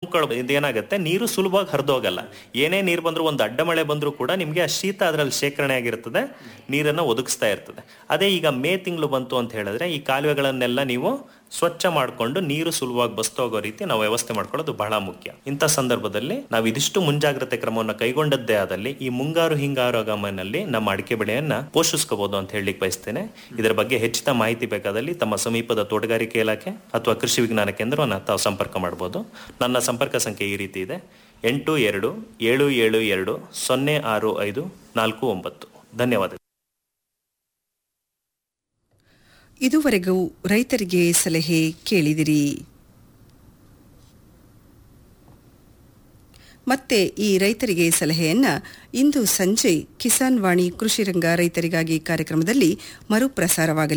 ಇದೇನಾಗುತ್ತೆ ನೀರು ಸುಲಭವಾಗಿ ಹರಿದೋಗಲ್ಲ ಏನೇ ನೀರು ಬಂದರೂ ಒಂದು ಅಡ್ಡ ಮಳೆ ಬಂದರೂ ಕೂಡ ನಿಮಗೆ ಆ ಶೀತ ಅದರಲ್ಲಿ ಶೇಖರಣೆ ಆಗಿರ್ತದೆ ನೀರನ್ನು ಒದಗಿಸ್ತಾ ಇರ್ತದೆ ಅದೇ ಈಗ ಮೇ ತಿಂಗಳು ಬಂತು ಅಂತ ಹೇಳಿದ್ರೆ ಈ ಕಾಲುವೆಗಳನ್ನೆಲ್ಲ ನೀವು ಸ್ವಚ್ಛ ಮಾಡಿಕೊಂಡು ನೀರು ಸುಲಭವಾಗಿ ಬಸ್ತೋಗೋ ರೀತಿ ನಾವು ವ್ಯವಸ್ಥೆ ಮಾಡ್ಕೊಳ್ಳೋದು ಬಹಳ ಮುಖ್ಯ ಇಂಥ ಸಂದರ್ಭದಲ್ಲಿ ನಾವು ಇದಿಷ್ಟು ಮುಂಜಾಗ್ರತೆ ಕ್ರಮವನ್ನು ಕೈಗೊಂಡದ್ದೇ ಆದಲ್ಲಿ ಈ ಮುಂಗಾರು ಹಿಂಗಾರು ಹವಾಮಾನಲ್ಲಿ ನಮ್ಮ ಅಡಿಕೆ ಬೆಳೆಯನ್ನ ಪೋಷಿಸ್ಕೋಬಹುದು ಅಂತ ಹೇಳಲಿಕ್ಕೆ ಬಯಸ್ತೇನೆ ಇದರ ಬಗ್ಗೆ ಹೆಚ್ಚಿನ ಮಾಹಿತಿ ಬೇಕಾದಲ್ಲಿ ತಮ್ಮ ಸಮೀಪದ ತೋಟಗಾರಿಕೆ ಇಲಾಖೆ ಅಥವಾ ಕೃಷಿ ವಿಜ್ಞಾನ ಕೇಂದ್ರವನ್ನು ತಾವು ಸಂಪರ್ಕ ಮಾಡಬಹುದು ನನ್ನ ಸಂಪರ್ಕ ಸಂಖ್ಯೆ ಈ ರೀತಿ ಇದೆ ಎಂಟು ಎರಡು ಏಳು ಏಳು ಎರಡು ಸೊನ್ನೆ ಆರು ಐದು ನಾಲ್ಕು ಒಂಬತ್ತು ಧನ್ಯವಾದ ಇದುವರೆಗೂ ರೈತರಿಗೆ ಸಲಹೆ ಕೇಳಿದಿರಿ ಮತ್ತೆ ಈ ರೈತರಿಗೆ ಸಲಹೆಯನ್ನ ಇಂದು ಸಂಜೆ ಕಿಸಾನ್ ವಾಣಿ ಕೃಷಿ ರಂಗ ರೈತರಿಗಾಗಿ ಕಾರ್ಯಕ್ರಮದಲ್ಲಿ ಮರುಪ್ರಸಾರವಾಗಲಿದೆ